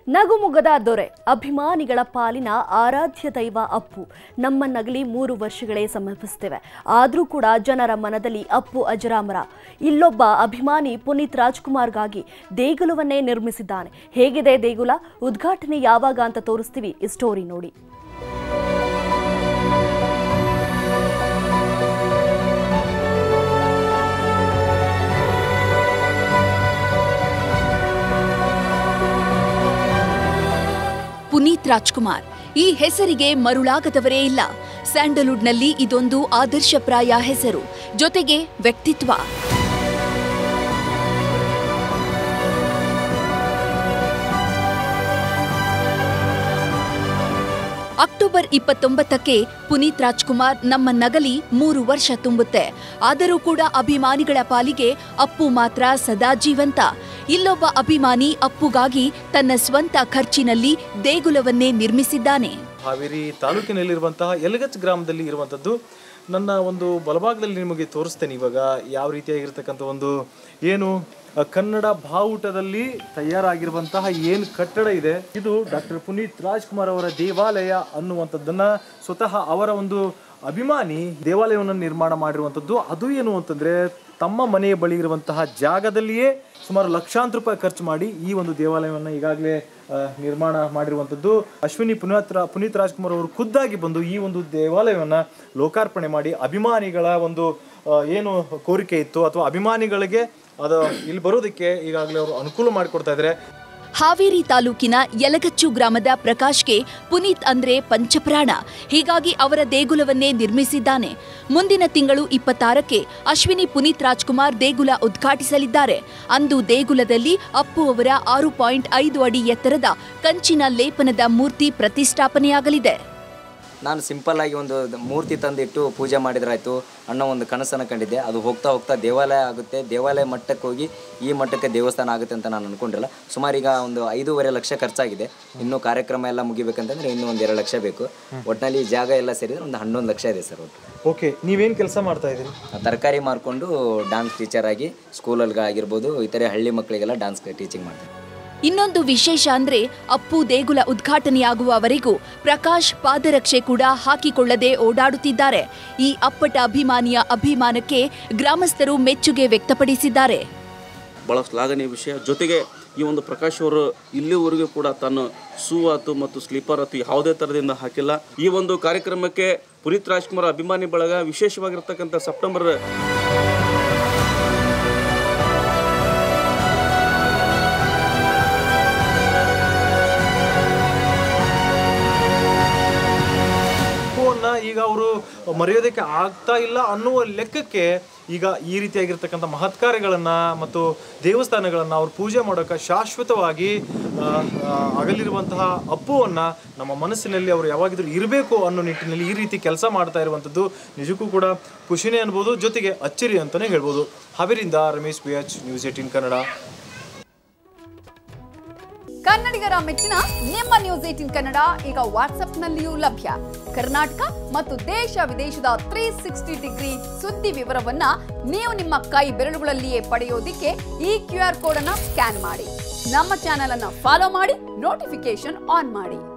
ನಗುಮುಗದ ದೊರೆ ಅಭಿಮಾನಿಗಳ ಪಾಲಿನ ಆರಾಧ್ಯ ದೈವ ಅಪ್ಪು ನಮ್ಮ ನಗಲಿ ಮೂರು ವರ್ಷಗಳೇ ಸಮರ್ಪಿಸ್ತೇವೆ ಆದರೂ ಕೂಡ ಜನರ ಮನದಲ್ಲಿ ಅಪ್ಪು ಅಜರಾಮರ ಇಲ್ಲೊಬ್ಬ ಅಭಿಮಾನಿ ಪುನೀತ್ ರಾಜ್ಕುಮಾರ್ಗಾಗಿ ದೇಗುಲವನ್ನೇ ನಿರ್ಮಿಸಿದ್ದಾನೆ ಹೇಗಿದೆ ದೇಗುಲ ಉದ್ಘಾಟನೆ ಯಾವಾಗ ಅಂತ ತೋರಿಸ್ತೀವಿ ಈ ಸ್ಟೋರಿ ನೋಡಿ ಪುನೀತ್ ರಾಜ್ಕುಮಾರ್ ಈ ಹೆಸರಿಗೆ ಮರುಳಾಗದವರೇ ಇಲ್ಲ ಸ್ಯಾಂಡಲ್ವುಡ್ನಲ್ಲಿ ಇದೊಂದು ಆದರ್ಶಪ್ರಾಯ ಹೆಸರು ಜೊತೆಗೆ ವ್ಯಕ್ತಿತ್ವ ಅಕ್ಟೋಬರ್ ಇಪ್ಪತ್ತೊಂಬತ್ತಕ್ಕೆ ಪುನೀತ್ ರಾಜ್ಕುಮಾರ್ ನಮ್ಮ ನಗಲಿ ಮೂರು ವರ್ಷ ತುಂಬುತ್ತೆ ಆದರೂ ಕೂಡ ಅಭಿಮಾನಿಗಳ ಪಾಲಿಗೆ ಅಪ್ಪು ಮಾತ್ರ ಸದಾ ಜೀವಂತ ಇಲ್ಲೊಬ್ಬ ಅಭಿಮಾನಿ ಅಪ್ಪುಗಾಗಿ ತನ್ನ ಸ್ವಂತ ಖರ್ಚಿನಲ್ಲಿ ದೇಗುಲವನ್ನೇ ನಿರ್ಮಿಸಿದ್ದಾನೆ ಹಾವೇರಿ ತಾಲೂಕಿನಲ್ಲಿರುವಂತಹ ಯಲಗಚ್ ಗ್ರಾಮದಲ್ಲಿ ಇರುವಂಥದ್ದು ನನ್ನ ಒಂದು ಬಲಭಾಗದಲ್ಲಿ ನಿಮಗೆ ತೋರಿಸ್ತೇನೆ ಇವಾಗ ಯಾವ ರೀತಿಯಾಗಿರ್ತಕ್ಕಂಥ ಒಂದು ಏನು ಆ, ಕನ್ನಡ ಬಾವುಟದಲ್ಲಿ ತಯಾರಾಗಿರುವಂತಹ ಏನು ಕಟ್ಟಡ ಇದೆ ಇದು ಡಾಕ್ಟರ್ ಪುನೀತ್ ರಾಜ್ಕುಮಾರ್ ಅವರ ದೇವಾಲಯ ಅನ್ನುವಂಥದ್ದನ್ನ ಸ್ವತಃ ಅವರ ಒಂದು ಅಭಿಮಾನಿ ದೇವಾಲಯವನ್ನು ನಿರ್ಮಾಣ ಮಾಡಿರುವಂಥದ್ದು ಅದು ಏನು ಅಂತಂದ್ರೆ ತಮ್ಮ ಮನೆಯ ಬಳಿ ಇರುವಂತಹ ಜಾಗದಲ್ಲಿಯೇ ಸುಮಾರು ಲಕ್ಷಾಂತರ ರೂಪಾಯಿ ಖರ್ಚು ಮಾಡಿ ಈ ಒಂದು ದೇವಾಲಯವನ್ನು ಈಗಾಗಲೇ ಆ, ನಿರ್ಮಾಣ ಮಾಡಿರುವಂಥದ್ದು ಅಶ್ವಿನಿ ಪುನೀತ್ ರಾ- ಪುನೀತ್ ರಾಜ್ಕುಮಾರ್ ಅವರು ಖುದ್ದಾಗಿ ಬಂದು ಈ ಒಂದು ದೇವಾಲಯವನ್ನು ಲೋಕಾರ್ಪಣೆ ಮಾಡಿ ಅಭಿಮಾನಿಗಳ ಒಂದು ಆ, ಏನು ಕೋರಿಕೆ ಇತ್ತು ಅಥವಾ ಅಭಿಮಾನಿಗಳಿಗೆ ಅದು ಇಲ್ಲಿ ಬರೋದಕ್ಕೆ ಈಗಾಗಲೇ ಅವರು ಅನುಕೂಲ ಮಾಡಿಕೊಡ್ತಾ ಇದ್ದಾರೆ ಹಾವೇರಿ ತಾಲೂಕಿನ ಯಲಗಚ್ಚು ಗ್ರಾಮದ ಪ್ರಕಾಶ್ಗೆ ಪುನೀತ್ ಅಂದ್ರೆ ಪಂಚಪ್ರಾಣ ಹೀಗಾಗಿ ಅವರ ದೇಗುಲವನ್ನೇ ನಿರ್ಮಿಸಿದ್ದಾನೆ ಮುಂದಿನ ತಿಂಗಳು ಇಪ್ಪತ್ತಾರಕ್ಕೆ ಅಶ್ವಿನಿ ಪುನೀತ್ ರಾಜ್ಕುಮಾರ್ ದೇಗುಲ ಉದ್ಘಾಟಿಸಲಿದ್ದಾರೆ ಅಂದು ದೇಗುಲದಲ್ಲಿ ಅಪ್ಪು ಅವರ ಆರು ಪಾಯಿಂಟ್ ಐದು ಅಡಿ ಎತ್ತರದ ಕಂಚಿನ ಲೇಪನದ ಮೂರ್ತಿ ಪ್ರತಿಷ್ಠಾಪನೆಯಾಗಲಿದೆ ನಾನು ಸಿಂಪಲ್ ಆಗಿ ಒಂದು ಮೂರ್ತಿ ತಂದಿಟ್ಟು ಪೂಜೆ ಮಾಡಿದ್ರಾಯ್ತು ಅನ್ನೋ ಒಂದು ಕನಸನ್ನು ಕಂಡಿದ್ದೆ ಅದು ಹೋಗ್ತಾ ಹೋಗ್ತಾ ದೇವಾಲಯ ಆಗುತ್ತೆ ದೇವಾಲಯ ಮಟ್ಟಕ್ಕೆ ಹೋಗಿ ಈ ಮಟ್ಟಕ್ಕೆ ದೇವಸ್ಥಾನ ಆಗುತ್ತೆ ಅಂತ ನಾನು ಅನ್ಕೊಂಡಿರಲ್ಲ ಸುಮಾರು ಈಗ ಒಂದು ಐದೂವರೆ ಲಕ್ಷ ಖರ್ಚಾಗಿದೆ ಇನ್ನು ಕಾರ್ಯಕ್ರಮ ಎಲ್ಲ ಮುಗಿಬೇಕಂತಂದ್ರೆ ಇನ್ನೂ ಒಂದು ಎರಡು ಲಕ್ಷ ಬೇಕು ಒಟ್ಟಿನಲ್ಲಿ ಜಾಗ ಎಲ್ಲ ಸೇರಿದ್ರೆ ಒಂದು ಹನ್ನೊಂದು ಲಕ್ಷ ಇದೆ ಸರ್ ಒಟ್ಟು ಓಕೆ ನೀವೇನು ಕೆಲಸ ಮಾಡ್ತಾ ಇದ್ದೀರಿ ತರಕಾರಿ ಮಾರ್ಕೊಂಡು ಡ್ಯಾನ್ಸ್ ಟೀಚರ್ ಆಗಿ ಸ್ಕೂಲಲ್ಲಿ ಆಗಿರ್ಬೋದು ಇತರೆ ಹಳ್ಳಿ ಮಕ್ಕಳಿಗೆಲ್ಲ ಡ್ಯಾನ್ಸ್ ಟೀಚಿಂಗ್ ಮಾಡ್ತೀನಿ ಇನ್ನೊಂದು ವಿಶೇಷ ಅಂದ್ರೆ ಅಪ್ಪು ದೇಗುಲ ಉದ್ಘಾಟನೆಯಾಗುವವರೆಗೂ ಪ್ರಕಾಶ್ ಪಾದರಕ್ಷೆ ಕೂಡ ಹಾಕಿಕೊಳ್ಳದೆ ಓಡಾಡುತ್ತಿದ್ದಾರೆ ಈ ಅಪ್ಪಟ ಅಭಿಮಾನಿಯ ಅಭಿಮಾನಕ್ಕೆ ಗ್ರಾಮಸ್ಥರು ಮೆಚ್ಚುಗೆ ವ್ಯಕ್ತಪಡಿಸಿದ್ದಾರೆ ಭಾಳ ಶ್ಲಾಘನೀಯ ವಿಷಯ ಜೊತೆಗೆ ಈ ಒಂದು ಪ್ರಕಾಶ್ ಅವರು ಇಲ್ಲಿವರೆಗೂ ಕೂಡ ತನ್ನ ಶೂ ಆತು ಮತ್ತು ಸ್ಲೀಪರ್ ಆತು ಯಾವುದೇ ಥರದಿಂದ ಹಾಕಿಲ್ಲ ಈ ಒಂದು ಕಾರ್ಯಕ್ರಮಕ್ಕೆ ಪುನೀತ್ ರಾಜ್ಕುಮಾರ್ ಅಭಿಮಾನಿ ಬಳಗ ವಿಶೇಷವಾಗಿರ್ತಕ್ಕಂಥ ಸೆಪ್ಟೆಂಬರ್ ಅಪ್ಪುವನ್ನ ಈಗ ಅವರು ಮರೆಯೋದಕ್ಕೆ ಆಗ್ತಾ ಇಲ್ಲ ಅನ್ನುವ ಲೆಕ್ಕಕ್ಕೆ ಈಗ ಈ ರೀತಿಯಾಗಿರ್ತಕ್ಕಂಥ ಮಹತ್ ಕಾರ್ಯಗಳನ್ನ ಮತ್ತು ದೇವಸ್ಥಾನಗಳನ್ನ ಅವ್ರು ಪೂಜೆ ಮಾಡೋಕೆ ಶಾಶ್ವತವಾಗಿ ಆ, ಆ, ಅಗಲಿರುವಂತಹ ಅಪ್ಪುವನ್ನ ನಮ್ಮ ಮನಸ್ಸಿನಲ್ಲಿ ಅವರು ಯಾವಾಗಿದ್ರೂ ಇರಬೇಕು ಅನ್ನೋ ನಿಟ್ಟಿನಲ್ಲಿ ಈ ರೀತಿ ಕೆಲಸ ಮಾಡ್ತಾ ಇರುವಂಥದ್ದು ನಿಜಕ್ಕೂ ಕೂಡ ಖುಷಿನೇ ಅನ್ಬೋದು ಜೊತೆಗೆ ಅಚ್ಚರಿ ಅಂತಾನೆ ಹೇಳ್ಬೋದು ಹಾವೇರಿಂದ Ramesh P H news eighteen Kannada ಕನ್ನಡಿಗರ ಮೆಚ್ಚಿನ ನಿಮ್ಮ ನ್ಯೂಸ್ ಏಟಿನ್ ಕನ್ನಡ ಈಗ ವಾಟ್ಸ್ಆಪ್ನಲ್ಲಿಯೂ ಲಭ್ಯ ಕರ್ನಾಟಕ ಮತ್ತು ದೇಶ ವಿದೇಶದ ತ್ರೀ ಸಿಕ್ಸ್ಟಿ ಡಿಗ್ರಿ ಸುದ್ದಿ ವಿವರವನ್ನ ನೀವು ನಿಮ್ಮ ಕೈ ಬೆರಳುಗಳಲ್ಲಿಯೇ ಪಡೆಯೋದಿಕ್ಕೆ ಈ ಕ್ಯೂ ಆರ್ ಕೋಡ್ ಅನ್ನ ಸ್ಕ್ಯಾನ್ ಮಾಡಿ ನಮ್ಮ ಚಾನೆಲ್ ಅನ್ನ ಫಾಲೋ ಮಾಡಿ ನೋಟಿಫಿಕೇಶನ್ ಆನ್ ಮಾಡಿ